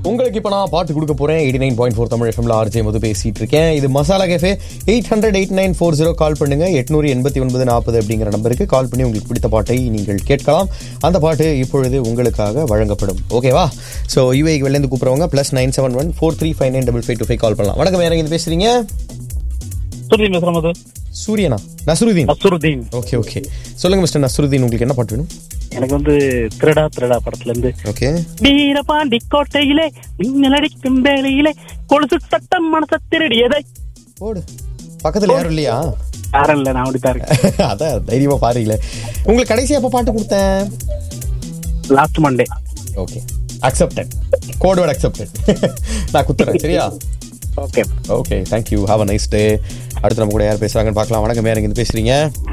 உங்களுக்கு இப்போ நான் பாட்டு கொடுக்க போறேன் eighty nine point four Tamil எஃப்எம்ல ஆர்ஜே மது பேசிட்டு இருக்கேன் இது masala café eight hundred eight nine four zero call பண்ணுங்க எட்நூறு எண்பத்தி ஒன்பது நாற்பது அப்படிங்கிற நம்பருக்கு கால் பண்ணி உங்களுக்கு பிடித்த பாட்டை நீங்கள் கேட்கலாம் அந்த பாட்டு இப்பொழுது உங்களுக்காக வழங்கப்படும் ஓகேவா ஸோ யூஏக்கு வெளிலேருந்து கூப்பிடுறவங்க plus nine seven one four three five nine double five two five call பண்ணலாம் வணக்கம் வேற எங்க பேசுறீங்க சுருதீன் பேசுறேன் மது சூரியனா நஸ்ருதீன் அசுருதீன் ஓகே ஓகே சொல்லுங்க மிஸ்டர் நஸ்ருதீன் உங்களுக்கு என்ன பாட்டு வேணும் எனக்கு வந்து திருடா திருடா படத்துல இருந்து ஓகே வீரபாண்டி கோட்டையிலே மின்னல் அடிக்கும் வேலையிலே கொலுசு சட்டம் மனச திருடியதை போடு பக்கத்துல யாரும் இல்லையா யாரும் இல்ல நான் அப்படித்தான் இருக்கேன் அதான் தைரியமா பாருங்களேன் உங்களுக்கு கடைசி எப்போ பாட்டு கொடுத்தேன் last Monday okay accepted code word accepted நான் குத்துறேன் சரியா okay okay thank you have a nice day அடுத்து நம்ம கூட யார் பேசுறாங்கன்னு பார்க்கலாம் வணக்கம் வேற எங்க பேசுறீங்க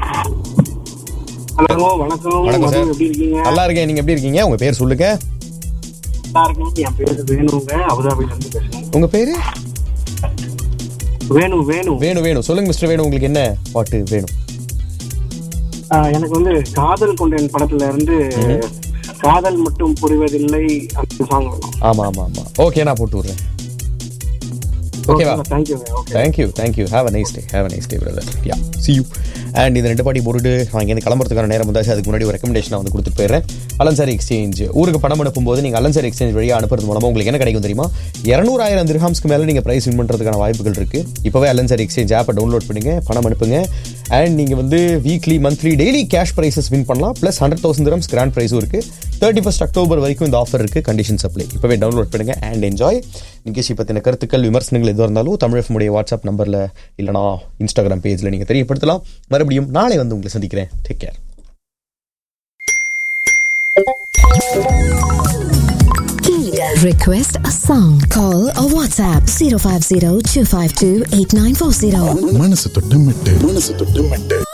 ஹலோ வணக்கம் வணக்கம் மது, சார் எப்படி இருக்கீங்க நல்லா இருக்கேன் நீங்க எப்படி இருக்கீங்க உங்க பேர் சொல்லுங்க நல்லா இருக்கேன் என் பேரு வேணுங்க அபுதாபில இருந்து பேசுறேன் உங்க பேரு வேணு வேணு வேணும் வேணும் சொல்லுங்க மிஸ்டர் வேணும் உங்களுக்கு என்ன பாட்டு வேணும் ஆஹ், எனக்கு வந்து காதல் கொண்டேன் படத்துல இருந்து காதல் மட்டும் புரிவதில்லை அந்த சாங் வேணும் ஆமா ஆமா ஆமா ஓகே நான் போட்டு விடுறேன் ஓகேவா thank you okay thank you thank you have a nice day have a nice day brother ya see you and இந்த ரெண்டு பாட்டி போட்டுட்டு நான் இங்கேருந்து கிளம்புறதுக்கான நேரம் வந்தாச்சு அதுக்கு முன்னாடி ஒரு ரெக்கமெண்டேஷன் வந்து கொடுத்துட்டு போயிடுறேன் அலன்சாரி எக்ஸ்சேஞ்ச் ஊருக்கு பணம் அனுப்பும்போது நீங்கள் அலன்சாரி எக்ஸ்சேஞ்ச் வழியாக அனுப்புறது மூலமாக உங்களுக்கு என்ன கிடைக்கும் தெரியுமா இரநூறாயிரம் திரஹாம்ஸ்க்கு மேலே நீங்கள் ப்ரைஸ் வின் பண்ணுறதுக்கான வாய்ப்புகள் இருக்குது இப்போவே அலன்சாரி எக்ஸ்சேஞ்ச் ஆப்பை டவுன்லோட் பண்ணுங்க பணம் அனுப்புங்க அண்ட் நீங்கள் வந்து weekly monthly daily cash prizes win பண்ணலாம் plus hundred thousand dirhams grand ப்ரைஸும் இருக்குது தேர்ட்டி ஃபஸ்ட் அக்டோபர் வரைக்கும் இந்த ஆஃபர் இருக்குது கண்டிஷன் சப்ளை இப்போவே டவுன்லோட் பண்ணுங்க அண்ட் என்ஜாய் நிகழ்ச்சி பற்றின கருத்துக்கள் விமர்சனங்கள் எதுவாக இருந்தாலும் தமிழ் வாட்ஸ்அப் நம்பரில் இல்லைனா இன்ஸ்டாகிராம் பேஜில் நீங்கள் தெரியப்படுத்தலாம் மறுபடியும் நாளை வந்து உங்களை சந்திக்கிறேன் take care Request a song. Call or WhatsApp 050 252 8940. மனசு தொட்டு மெட்டு மனசு தொட்டு மெட்டு